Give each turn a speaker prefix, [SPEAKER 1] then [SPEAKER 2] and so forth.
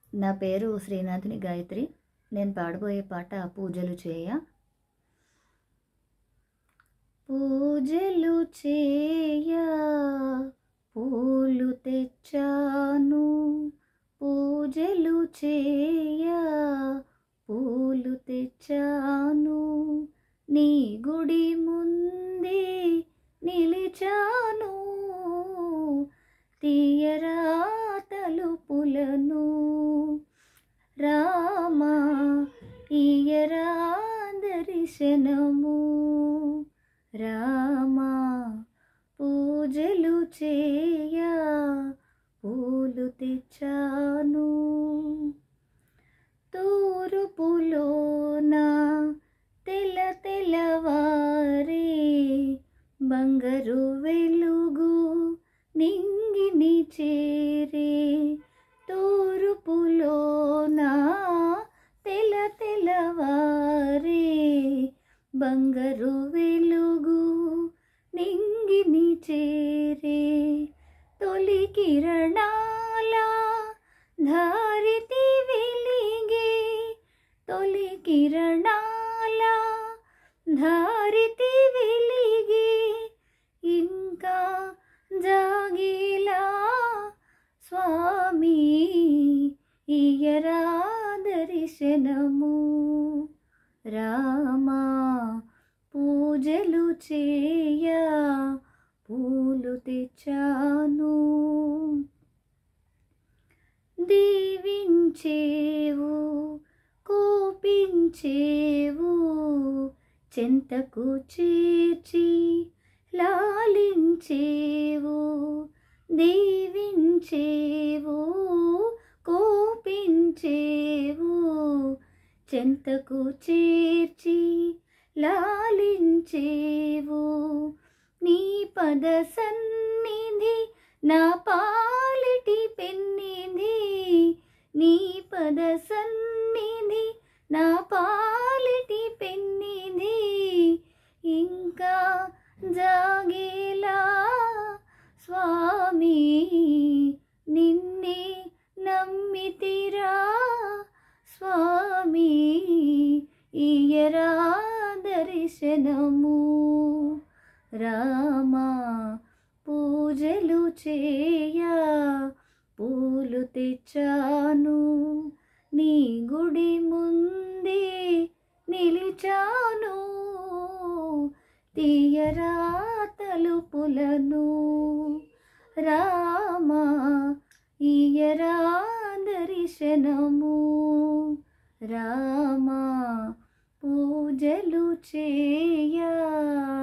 [SPEAKER 1] నా పేరు శ్రీనాథిని గాయత్రి నేను పాడబోయే పాట పూజలు చేయ పూజలు చేయ పూలు తెచ్చాను పూజలు చేయ పూలు తెచ్చాను నీ గుడి ముందే నిలిచాను తీయరా తలుపులను రామా ఈయరా దర్శనము రామా పూజలు చేయ పూలు తెచ్చాను తూరుపులోన తెల్ల తెల్లవారే బంగారు వెలుగు నింగిని చేరే తూర్పులోన తెల తెలవారే బంగారు వెలుగు నింగిని చేరే తొలి కిరణాల ధారితి వెలిగే తొలి కిరణాల ధారితి వెలిగే ఇంకా జాగిలా స్వామి ఇయరా దర్శనము రామా పూజలు చేయ పూలు తెచ్చాను దీవించేవు కోపించేవు చెంతకు చేర్చి లాలించేవు దీవించేవు కోపించేవు చెంతకు చేర్చి లాలించేవు నీ పద సన్నిధి నా పాలిటి పెన్నిధి నీ పద సన్నిధి నా పాలిటి పెన్నిధి ఇంకా జాగేలా స్వామి నిన్నే నమ్మితిరా స్వామి ఇయరా దర్శనము రామా పూజలు చేయ పూలు తెచ్చాను నీ గుడి ముందే నిలిచాను తీయరా తలుపులను రామా ఇయరా దర్శనము రామా పూజలు చేయ